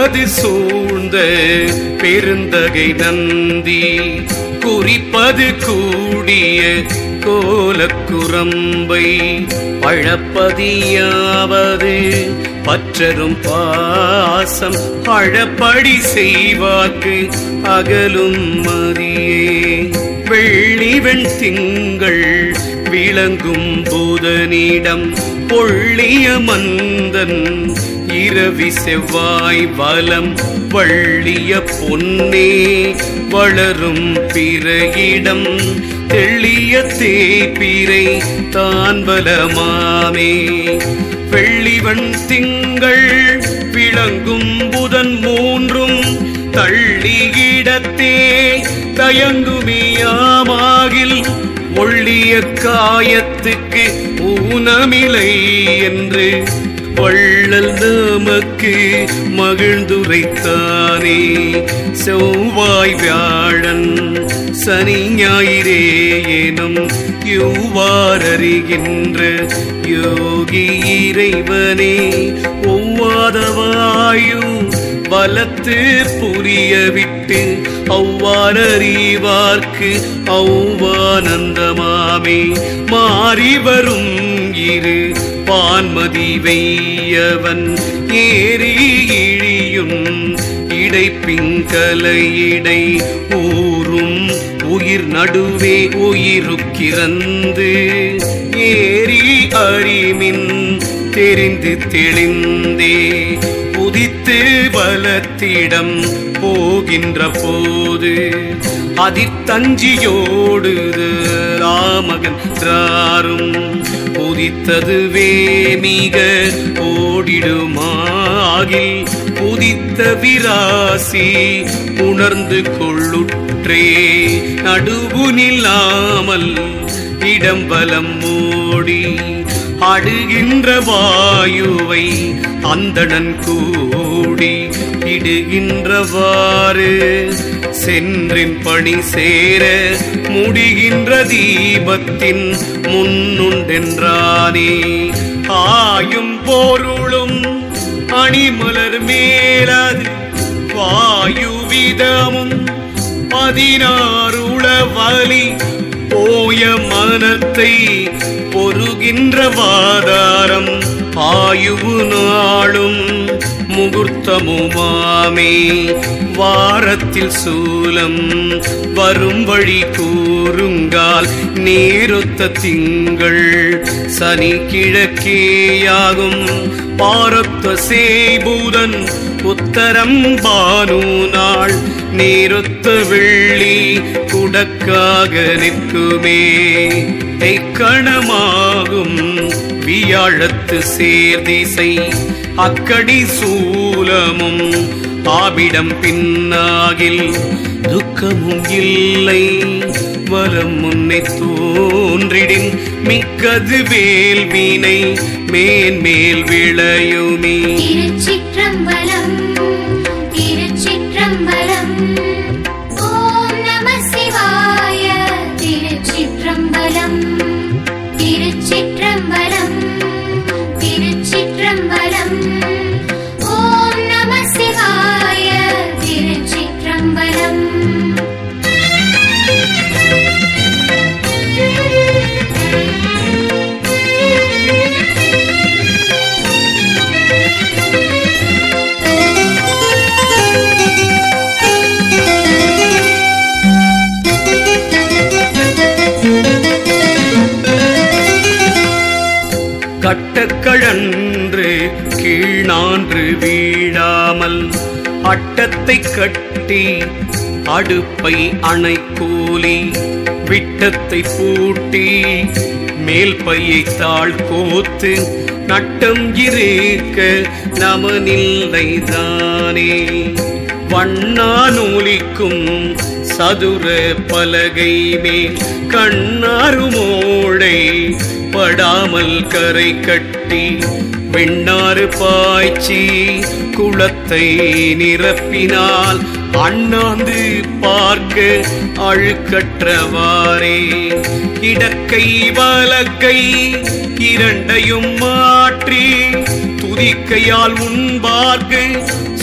குறிப்பது சூழ்ந்த பெருந்தகை நந்தி குறிப்பது கூடிய கோலக்குரம்பை பழப்பதியாவது பற்றரும் பாசம் அழப்படி செய்வாக்கு அகலும் மதியே வெள்ளி வெண் திங்கள் விளங்கும் புதனிடம் பொள்ளிய மந்தன் இரவி செவ்வாய் வலம் வள்ளிய பொன்னே வளரும் பிறையிடம் தெள்ளிய தேய்பிரை தான் பலமாமே வெள்ளிவன் திங்கள் விளங்கும் புதன் மூன்றும் தள்ளியிடத்தே தயங்குமியாமாகில் ஒள்ளிய காயத்துக்கு ஊனமில்லை என்று வள்ளல் நமக்கு மகிழ்ந்துரைத்தானே செவ்வாய் வியாழன் சனி ஞாயிறே எனும் யுவாரறிகின்ற யோகி இறைவனே ஒவ்வாதவாயு வலத்து புரிய விட்டு அவ்வாறறிவார்க்கு அவ்வானந்தமாமே மாறி வரும் இரு பான்மதி வெய்யவன் ஏறி இழியும் இடைப்பிங்கலையிடை ஊரும் உயிர் நடுவே உயிருக்கிறந்து ஏறி அறிமின் தெரிந்து தெளிந்தே உதித்து பலத்திடம் போகின்ற போது அதித்தஞ்சியோடு ராமகன் திராரும் உதித்ததுவே மிக ஓடிடுமாகில் உதித்த விராசி உணர்ந்து கொள்ளுற்றே நடுவு நில்லாமல் இடம்பலம் மூடி அடுகின்ற வாயுவை அந்தணன் கூடி இடுகின்றவாறு சென்றின் பணி சேர முடிகின்ற தீபத்தின் முன்னுண்டென்றானே ஆயும் பொருளும் அணிமலர் மேலது வாயுவிதமும் பதினாறுள வலி போய மனத்தை பொறுகின்ற வாதாரம் ஆயுவு நாளும் முகூர்த்தமுமாமே வாரத்தில் சூலம் வரும் வழி கூறுங்கால் நேரொத்த திங்கள் சனி கிழக்கேயாகும் பாரொத்த சேபூதன் உத்தரம் பானு நாள் நேரொத்த வெள்ளி குடக்காக நிற்குமே எக்கணமாகும் வியாழத்து சேர்திசை அக்கடி சூலமும் ஆபிடம் பின்னாகில் துக்கமும் இல்லை வரம் முன்னை தோன்றிடின் மிக்கது வேல்வினை மேன்மேல் விளையுமே திருச்சிற்றம்பலம் திருச்சிற்றம்பலம் ஓம் நம சிவாய திருச்சிற்றம்பலம் திருச்சிற்றம்பலம் திருச்சிற்றம்பலம் ஓம் நம சிவாய திருச்சிற்றம்பலம் கட்டக்கழன்று கீழ்நான்று வீழாமல் அட்டத்தை கட்டி அடுப்பை அணைக்கூலி விட்டத்தை பூட்டி மேல் பையை தாழ் கோத்து நட்டம் இருக்க நமனில்லைதானே வண்ணா நூலிக்கும் சதுர பலகை மேல் கண்ணாருமோடை படாமல் கரை கட்டி வெண்ணாறு பாய்ச்சி குளத்தை நிரப்பினால் அண்ணாந்து பார்க்க அழுக்கற்றவாறே இடக்கை வலக்கை இரண்டையும் மாற்றி துதிக்கையால் உண்பார்க்கு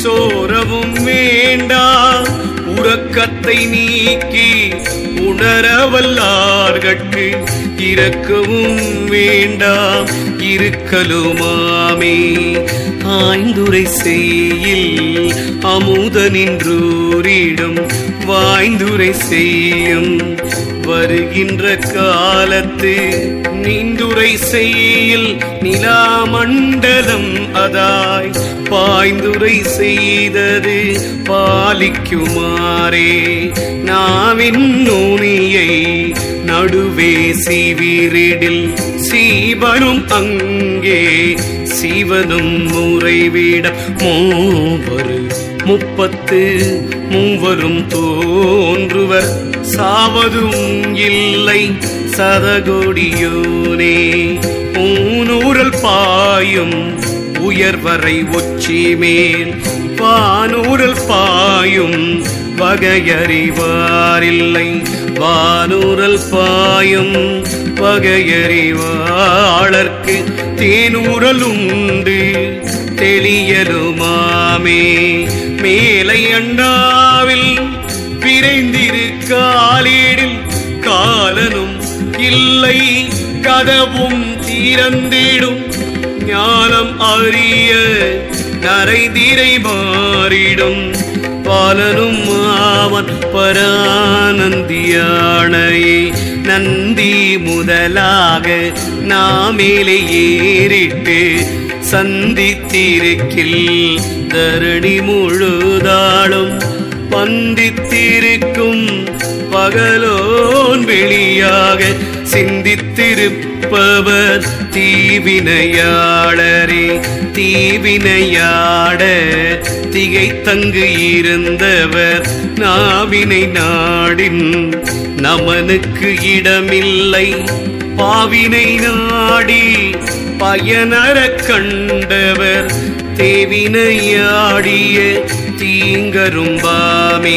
சோரவும் வேண்டாம் உறக்கத்தை நீக்கி உணரவல்லார்கட்கு இறக்கவும் வேண்டாம் இருக்கலுமாமே ஆய்ந்துரை செய்யில் அமுத நின்றூரிடம் வாய்ந்துரை செய்யும் வருகின்ற காலத்து நீந்துரை செய்யில் நிலாமண்டலம் அதாய் பாய்ந்துரை செய்தது பாலிக்குமாறே நாவின் நுனியை நடுவே சீவிரிடில் சீவனும் அங்கே சிவனும் முறைவிட மூவரு முப்பத்து மூவரும் தோன்றுவர் சாவதும் இல்லை சதகோடியோனே ஊனூரல் பாயும் உயர்வரை ஒச்சி மேல் வானூரல் பாயும் வகையறிவாரில்லை வானூரல் பாயும் வகையறிவாளர்க்கு தேனூரல் உண்டு தெளியலுமாமே மேலை அண்டாவில் விரைந்திரு காலீடில் காலனும் இல்லை கதவும் திறந்திடும் ஞானம் அறிய நரைதிரை மாறிடும் பாலனும் அவன் பரானந்தியானையே நந்தி முதலாக நாமேலே ஏறிட்டு சந்தித்திருக்கில் தரணி முழுதாளும் பந்தித்திருக்கும் பகலோன் வெளியாக சிந்தித்திருப்பவர் தீவினையாளரே தீவினையாட திகைத்தங்கு இருந்தவர் நாவினை நாடின் நமனுக்கு இடமில்லை பாவினை நாடி பயனற கண்டவர் தேவினையாடிய தீங்கரும்பாமே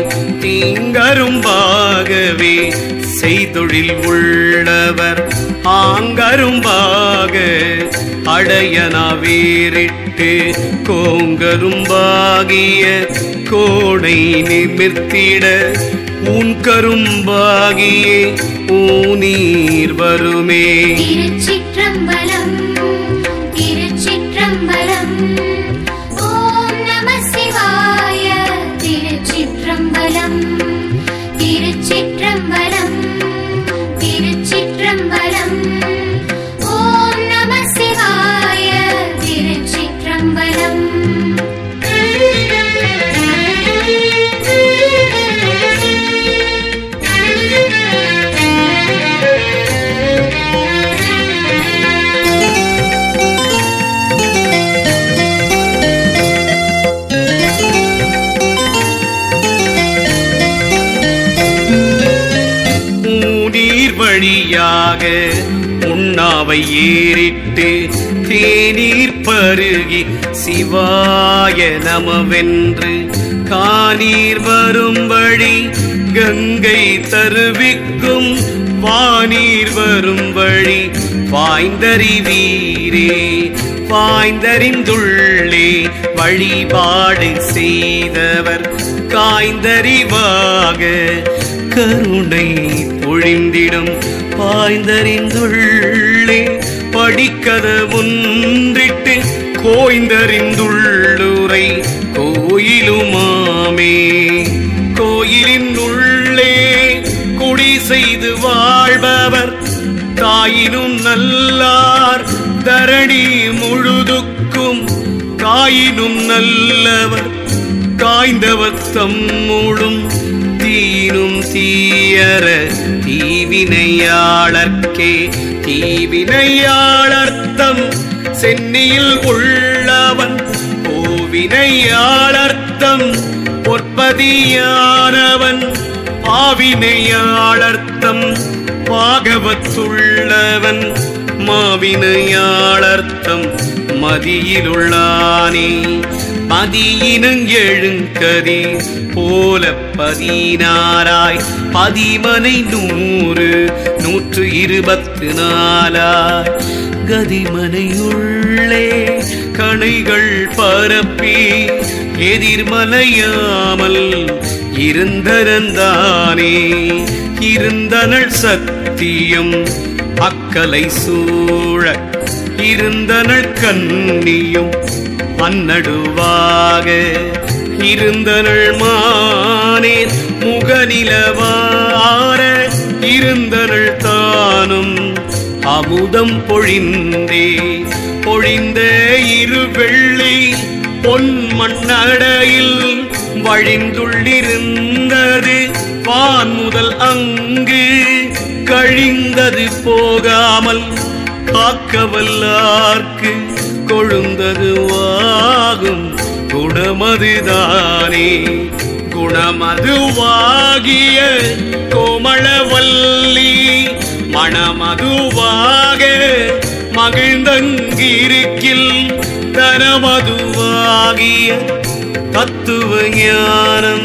தீங்கரும்பாகவே செய்தொழில் உள்ளவர் ஆங்கரும்பாக அடையனா வேறிட்டு கோங்கரும்பாகிய கோடை நிமிர்த்திட உன் கரும்பாகியே ஊனீர் வருமே திருச்சிற்றம்பலம் திருச்சிற்றம்பலம் ஓம் நம சிவாய திருச்சிற்றம்பலம் திருச்சிற்றம்பலம் திருச்சிற்றம்பலம் ஓம் நம சிவாய திருச்சிற்றம்பலம் ஊநீர் வழியாக உண்ணாவை ஏறிட்டு தேநீர் பருகி சிவாய நமவென்று காணீர் வரும் வழி கங்கை தருவிக்கும் வானீர் வரும் வழி வாய்ந்தறிவீரே வாய்ந்தறிந்துள்ளே வழிபாடு செய்தவர் காய்ந்தறிவாக கருணை பொழிந்திடும் பாய்ந்தறிந்துள்ளே படிக்கத ஒன்றிட்டு கோய்ந்தறிந்துள்ளுரை கோயிலுமாமே கோயிலின் உள்ளே குடி செய்து வாழ்பவர் தாயினும் நல்லார் தரணி முழுதுக்கும் காயினும் நல்லவர் காய்ந்தவர் தம்முடும் தீனும் தீயர தீவினையாளர்க்கே தீவினையாளர்த்தம் சென்னியில் உள்ளவன் கோவினையாளர்த்தம் பொற்பதியானவன் பாவினையாளர்த்தம் பாகவத்துள்ளவன் மாவினையாளர்த்தம் மதியிலுள்ளானே மதியினங் எழுங்கதி போல பதினாராய் பதிமனை நூறு நூற்று இருபத்து நாலாய் கதிமனையுள்ளே கணைகள் பரப்பி எதிர்மலையாமல் இருந்தனந்தானே இருந்தனள் சத்தியம் அக்கலை சூழ இருந்தனள் கண்ணியும் அந்நடுவாக இருந்தனள் மானேர் முகநிலவார இருந்தனள் தானும் அமுதம் பொழிந்தே பொழிந்த இரு வெள்ளி பொன் மண்ணடையில் வழிந்துள்ளிருந்தது வான் முதல் அங்கு கழிந்தது போகாமல் காக்கவல்லார்க்கு கொழுந்தது வாகும் குணமதுதானே குணமதுவாகிய கோமளவல்லி மணமதுவாக மகிழ்ந்தங்கிருக்கில் தனமதுவாகிய தத்துவ ஞானம்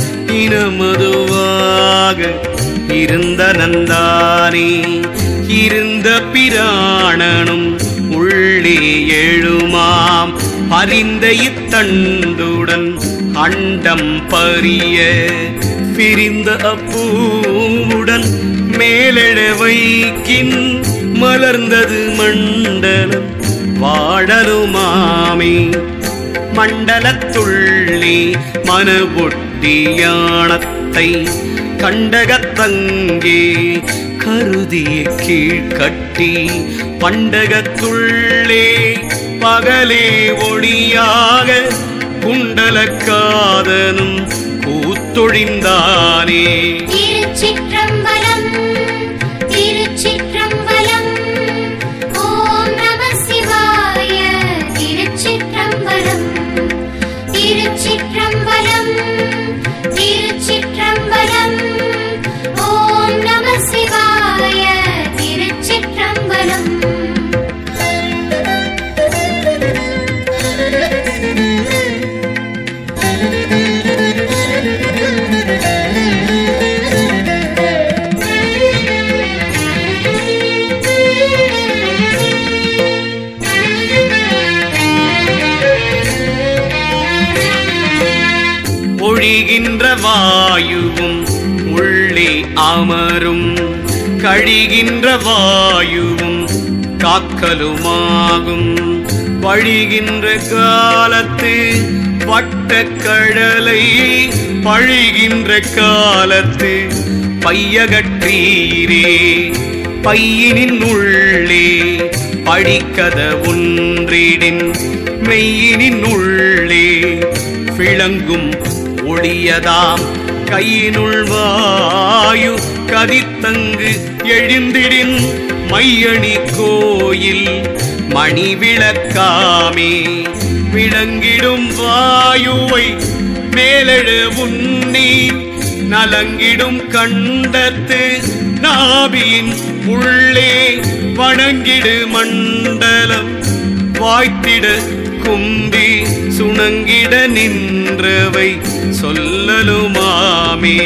இனமதுவாக இருந்த நந்தானே இருந்த பிராணனும் உள்ளே எழுமாம் அறிந்த இத்தண்டுடன் அண்டம் பரிய பிரிந்த அப்பூவுடன் மேலெழ வைக்கின் மலர்ந்தது மண்டலம் வாழலுமாமே மண்டலத்துள்ளே மனபொட்டியானத்தை கண்டகத்தங்கே கருதிய கீழ்கட்டி பண்டகத்துள்ளே பகலே ஒளியாக குண்டலக்காதனும் கூத்தொழிந்தானே திருச்சிற்றம்பலம் திருச்சிற்றம்பலம் ஓம் நம சிவாய திருச்சிற்றம்பலம் திருச்சிற்றம்பலம் திருச்சிற்றம்பலம் ஓம் நம சிவாய திருச்சிற்றம்பலம் ஒழிகின்ற வாயுவும் உள்ளே அமரும் கழிகின்ற வாயுவும் காக்கலுமாகும் வழிகின்ற காலத்து வட்டக்கழலை பழிகின்ற காலத்து பையகற்றீரே பையினின் உள்ளே படிக்கத ஒன்றிடின் மெய்யினின் உள்ளே விளங்கும் ஒளியதாம் கையினுள் வாயு கதித்தங்கு எழுந்திடின் மையணி கோயில் மணி விளக்காமே விளங்கிடும் வாயுவை மேலெழ உண்ணி நலங்கிடும் கண்டத்து நாபியின் உள்ளே வணங்கிடு மண்டலம் வாய்த்திட கும்பி சுணங்கிட நின்றவை சொல்லலுமாமே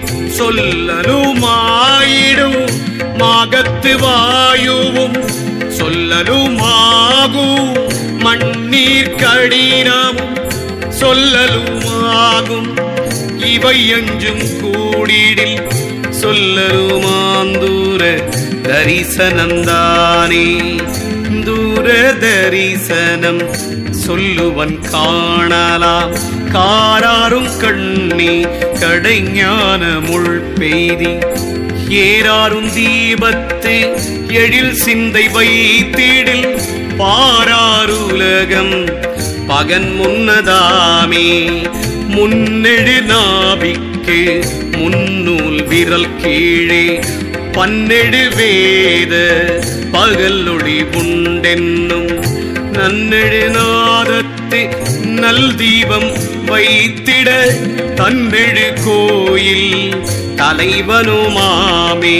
சொல்லலுமாயிடும் மாகத்து வாயுவும் சொல்லலுமாகும் மண்ணீர் கடினமும் சொல்லலுமாகும் இவை அஞ்சும் கூடிடில் சொல்லலுமாந்தூர தரிசனந்தானே தூர தரிசனம் சொல்லுவன் காணலாம் காராரும் கண்ணி கடைஞான முள் பெய்தி ஏறாரும் தீபத்து எழில் சிந்தை வைத்திடில் பாராருலகம் பகன் முன்னதாமே முன்னெடு நாபிக்கு முன்னூல் விரல் கீழே பன்னெடு வேத பகல் ஒளி உண்டென்னும் நன்னெடு நாதத்து நல் தீபம் வைத்திட தன்னெடு கோயில் தலைவனுமாமே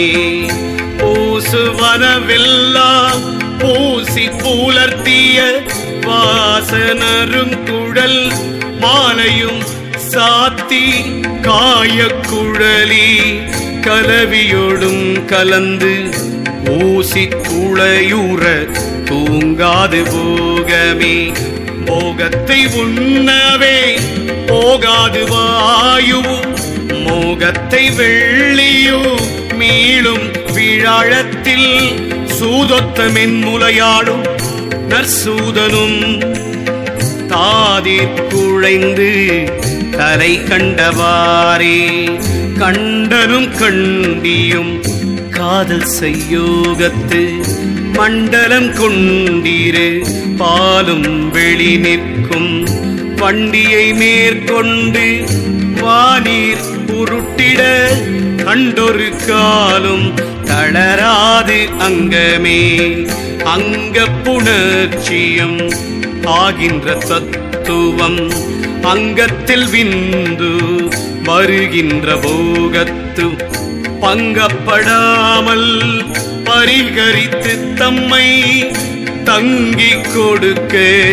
பூசுவனவெல்லாம் பூசி பூலர்த்திய வாசனரும் குழல் மாலையும் சாத்தி காயக்குழலி கலவியோடும் கலந்து ஊசி துளையுற தூங்காது போகமே போகத்தை உண்ணவே போகாது வாயுவு மோகத்தை வெள்ளியு மீளும் விழாழத்தில் சூதொத்த மென்முலையாடும் நற்சூதனும் தாதிற் குழைந்து தலை கண்டவாறே கண்டனும் கண்டியும் காதல் செய்யோகத்து மண்டலம் கொண்டிரு பாலும் வெளி நிற்கும் வண்டியை மேற்கொண்டு வானீர் உருட்டிட கண்டொரு காலும் தளராது அங்கமே அங்க புணர்ச்சியம் ஆகின்ற தத்துவம் அங்கத்தில் விந்து வருகின்ற போகத்து பங்கப்படாமல் பரிகரித்து தம்மை தங்கிக் கொடுக்க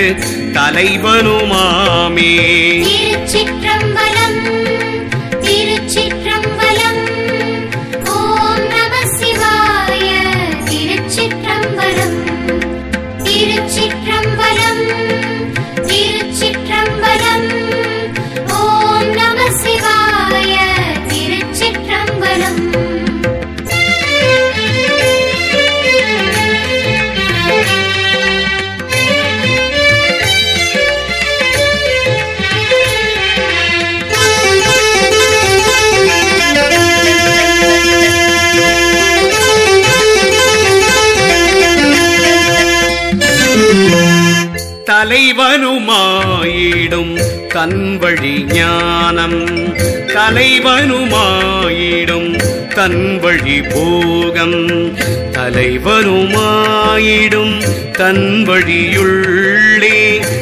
தலைவனுமாமே திருச்சிற்றம்பலம் திருச்சிற்றம்பலம் ஓம் நம சிவாய திருச்சிற்றம்பலம் திருச்சிற்றம்பலம் திருச்சிற்றம்பலம் ஓம் நம சிவாய திருச்சிற்றம்பலம் தலைவனுமாயிடும் தன் வழி ஞானம் தலைவனுமாயிடும் தன் வழி போகம் தலைவனுமாயிடும் தன் வழியுள்ளே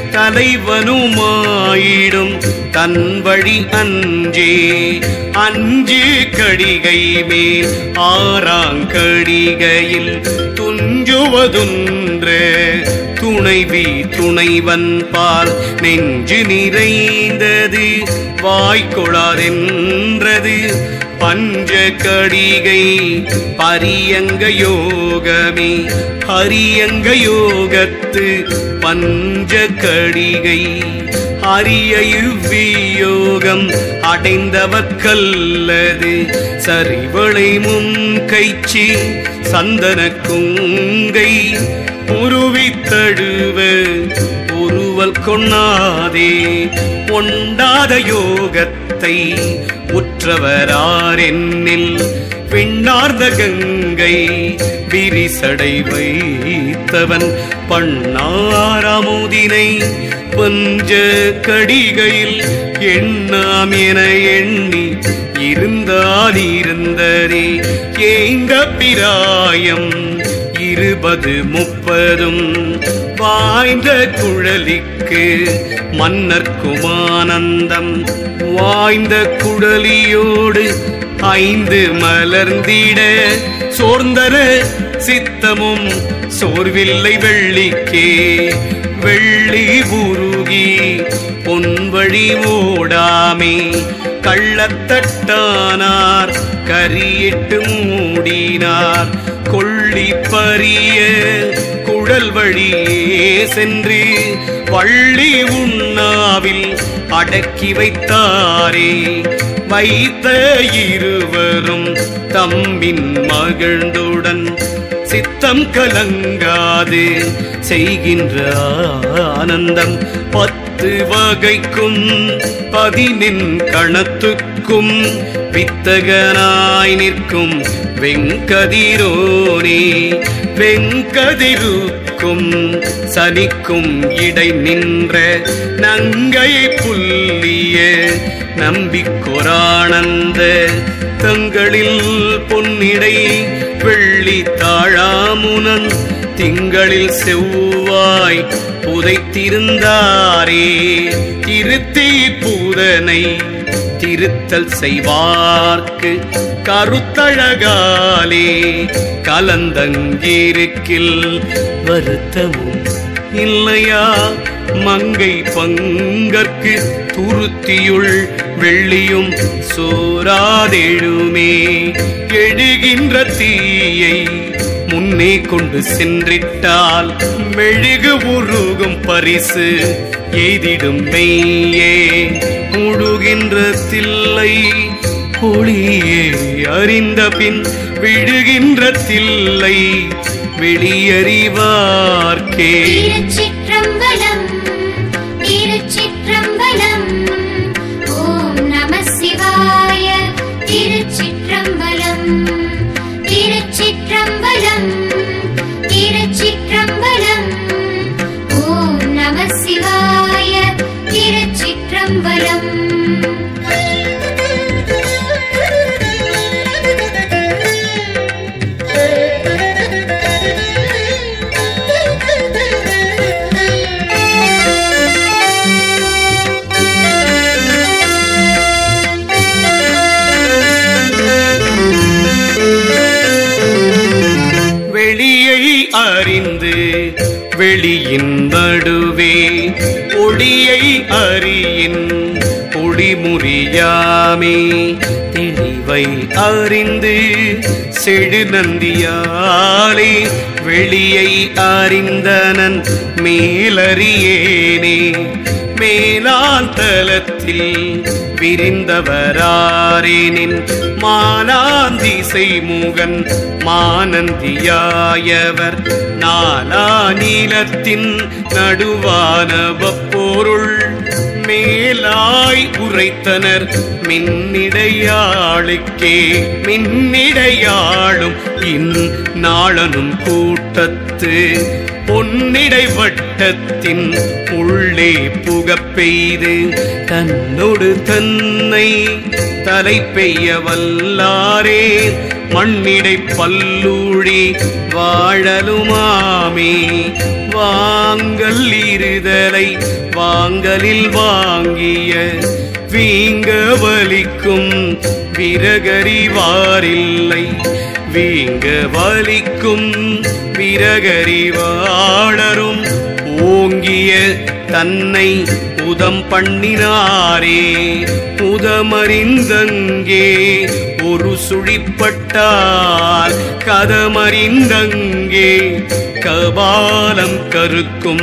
தலைவனுமாயிடும் தன் வழி அஞ்சே அஞ்சு கடிகை மேல் ஆறாங்கடிகையில் துஞ்சுவதுன்று துணைவி துணைவன் பால் நெஞ்சு நிறைந்தது வாய்க்கொளாதென்றது பஞ்ச கடிகை பரியங்க யோகமே ஹரியங்க யோகத்து பஞ்ச கடிகை அரிய இவ்வியோகம் அடைந்தவர்க்கல்லது சரிவளை முன் கைச்சி சந்தன குங்கை உருவித்தழுவ உருவல் கொண்ணாதே பொண்டாத யோகத்தை உற்றவராரென்னில் பெண்ணார்ந்த கங்கை விரிசடை வைத்தவன் பண்ணாரமுதினை பஞ்ச கடிகையில் எண்ணாம் என எண்ணி இருந்தால் இருந்ததே ஏங்க பிராயம் இருபது முப்பதும் வாய்ந்த குழலிக்கு மன்னர்க்கும் ஆனந்தம் வாய்ந்த குழலியோடு ஐந்து மலர்ந்திட சோர்ந்தர சித்தமும் சோர்வில்லை வெள்ளிக்கே வெள்ளி உருகி பொன்வழி ஓடாமே கள்ளத்தட்டானார் கரியிட்டு மூடினார் கொள்ளி பரிய குழல் வழியே சென்று வள்ளி உண்ணாவில் அடக்கி வைத்தாரே வைத்த இருவரும் தம்மின் மகிழ்ந்துடன் சித்தம் கலங்காது செய்கின்ற ஆனந்தம் பத்து வகைக்கும் பதினின் கணத்துக்கும் வித்தகனாய் நிற்கும் வெங்கதிரோனே வெங்கதிருக்கும் சனிக்கும் இடை நின்ற நங்கை புல்லிய நம்பிக்கொரானந்த தங்களில் பொன்னிடை வெள்ளி தாழாமுனன் திங்களில் செவ்வாய் புதைத்திருந்தாரே திருத்தி பூதனை திருத்தல் செய்வார்க்கு கருத்தழகாலே கலந்தங்கிருக்கில் வருத்தமும் இல்லையா மங்கை பங்கற்கு துருத்தியுள் வெள்ளியும் சோராதெழுமே எழுகின்ற தீயை முன் முன்னே கொண்டு சென்றிட்டால் மெழுகு உருகும் பரிசு எய்திடும் மெய்யே முழுகின்ற தில்லை ஒளியே அறிந்த பின் விழுகின்ற தில்லை வெளியறிவார்க்கே திருச்சிற்றம்பலம் திருச்சிற்றம்பலம் ஓம் நம சிவாய திருச்சிற்றம்பலம் திருச்சிற்றம்பலம் திருச்சிற்றம்பலம் ஓம் நம சிவாய திருச்சிற்றம்பலம் வெளியை அறிந்து வெளியின் நடுவே ஒளியை அறியின் ஒளிமுறியாமே தெளிவை அறிந்து செடு நந்தியாலே வெளியை அறிந்தனன் மேலறியேனே மேலால் தலத்தில் விரிந்தவராரேனின் மாலாந்திசை முகன் மானந்தியாயவர் நாலா நீலத்தின் நடுவான பொருள் மேலாய் உரைத்தனர் மின்னிடையாளுக்கே மின்னிடையாளும் இந்நாளனும் கூட்டத்து பொன்னிடை வட்டத்தின் உள்ளே புகப் பெய்து தன்னோடு தன்னை தலை பெய்ய வல்லாரே மண்ணிடை பல்லூழி வாழலுமாமே வாங்கல் இருதலை வாங்கலில் வாங்கிய வீங்க வலிக்கும் விரகறிவாரில்லை வீங்க வலிக்கும் விரகறிவாளரும் ஓங்கிய தன்னை உதம் பண்ணினாரே உதமறிந்தங்கே ஒரு சுழிப்பட்டால் கதமறிந்தங்கே கபாலம் கருக்கும்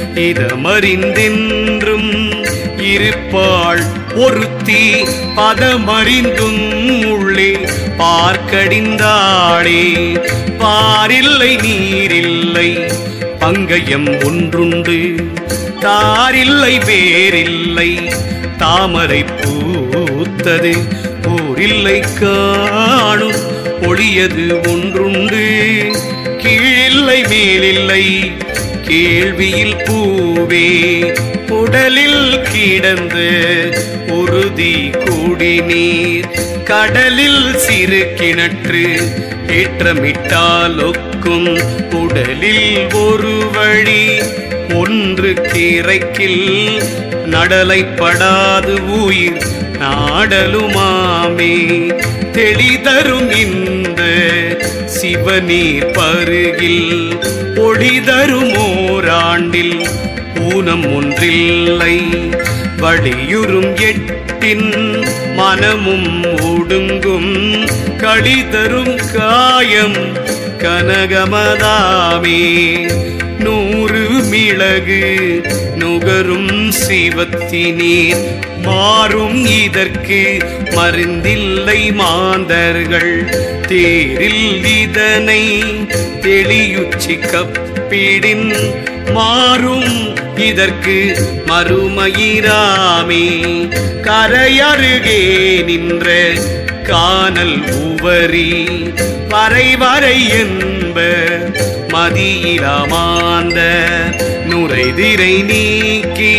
இதமறிந்தென்றும் இருப்பாள் ஒருத்தி பதமறிந்தும் உள்ளே பார்க்கடிந்தாளே பாரில்லை நீரில்லை பங்கயம் ஒன்றுண்டு தாரில்லை வேறில்லை தாமரை பூத்தது போரில்லை காணும் ஒளியது ஒன்றுண்டு கீழில்லை மேலில்லை கேள்வியில் பூவே உடலில் கிடந்த உறுதி கூடி நீர் கடலில் சிறு கிணற்று ஏற்றமிட்டால் ஒக்கும் உடலில் ஒரு வழி ஒன்று கிரைக்கில் நடலைப்படாது உயிர் நாடலுமாமே தெளிதரும் இந்த சிவநீர் பருகில் ஒளிதரும் ஓராண்டில் ஊனம் ஒன்றில்லை வழியுறும் எட்டின் மனமும் ஒடுங்கும் களிதரும் காயம் கனகமதாமே நூறு மிளகு நுகரும் சிவத்தினீர் மாறும் இதற்கு மருந்தில்லை மாந்தர்கள் தேரில் இதனை தெளியுச்சி கப்பிடின் மாறும் இதற்கு மறுமயிராமே கரையருகே நின்ற காணல் உவரி வரை வரை என்ப மதியிலமாந்த நுரைதிரை நீக்கி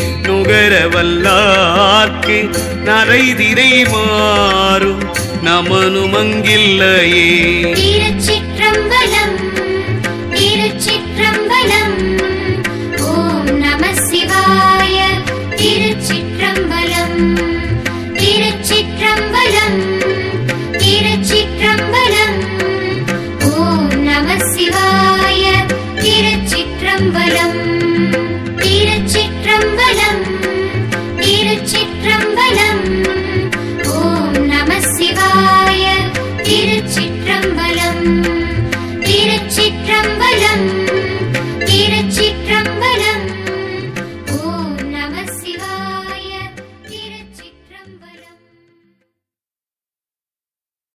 நுகரவல்லார்க்கு நரைதிரை மாறும் நமனுமங்கில்லையே திருச்சிற்றம்பலம்